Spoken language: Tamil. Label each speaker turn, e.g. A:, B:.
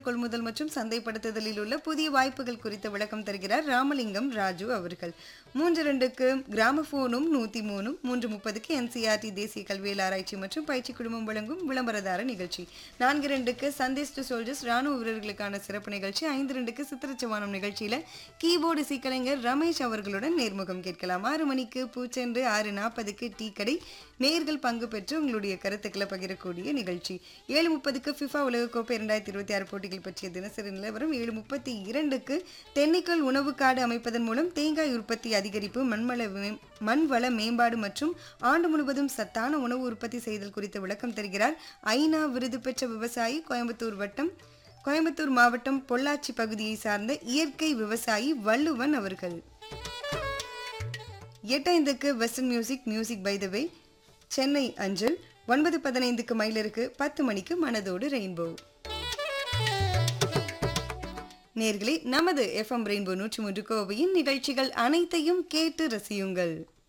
A: கொள்முதல் மற்றும் சந்தைப்படுத்துதலில் உள்ள புதிய வாய்ப்புகள் குறித்த விளக்கம் தருகிறார் ராமலிங்கம் ராஜு அவர்கள் மூன்று ரெண்டுக்கு கிராமபோனும் நூத்தி மூணும் மூன்று முப்பதுக்கு என்சிஆர்டி தேசிய கல்வியல் ஆராய்ச்சி மற்றும் பயிற்சி குழுமம் வழங்கும் விளம்பரதார நிகழ்ச்சி நான்கு ரெண்டுக்கு சந்தேஷ் டு சோல்ஜர்ஸ் ராணுவ வீரர்களுக்கான சிறப்பு நிகழ்ச்சி ஐந்து ரெண்டுக்கு சித்திரச்சவானம் நிகழ்ச்சியில கீபோர்டு இசைக்கலைஞர் ரமேஷ் அவர்களுடன் நேர்முகம் கேட்கலாம் ஆறு மணிக்கு பூச்செண்டு ஆறு நாற்பதுக்கு டீ கடை நேர்கள் பங்கு பெற்று உங்களுடைய கருத்துக்களை பகிரக்கூடிய நிகழ்ச்சி ஏழு முப்பதுக்கு ஃபிஃபா உலகக்கோப்பை இரண்டாயிரத்தி இருபத்தி ஆறு போட்டிகள் பற்றிய தினசரி நிலவரம் ஏழு முப்பத்தி இரண்டுக்கு தென்னிக்கல் உணவு காடு அமைப்பதன் மூலம் தேங்காய் உற்பத்தி அதிகரிப்பு மண்வள மே- மண்வள மேம்பாடு மற்றும் ஆண்டு முழுவதும் சத்தான உணவு உற்பத்தி செய்தல் குறித்த விளக்கம் தருகிறார் ஐநா விருது பெற்ற விவசாயி கோயம்புத்தூர் வட்டம் கோயம்புத்தூர் மாவட்டம் பொள்ளாச்சி பகுதியை சார்ந்த இயற்கை விவசாயி வள்ளுவன் அவர்கள் எட்டைந்துக்கு western music music by the way Chennai அஞ்சல் ஒன்பது பதினைந்துக்கு மயிலருக்கு பத்து மணிக்கு மனதோடு ரெயின்போ நேர்களே நமது எஃப்எம் ரெயின்போ நூற்றி மூன்று கோவையின் நிகழ்ச்சிகள் அனைத்தையும் கேட்டு ரசியுங்கள்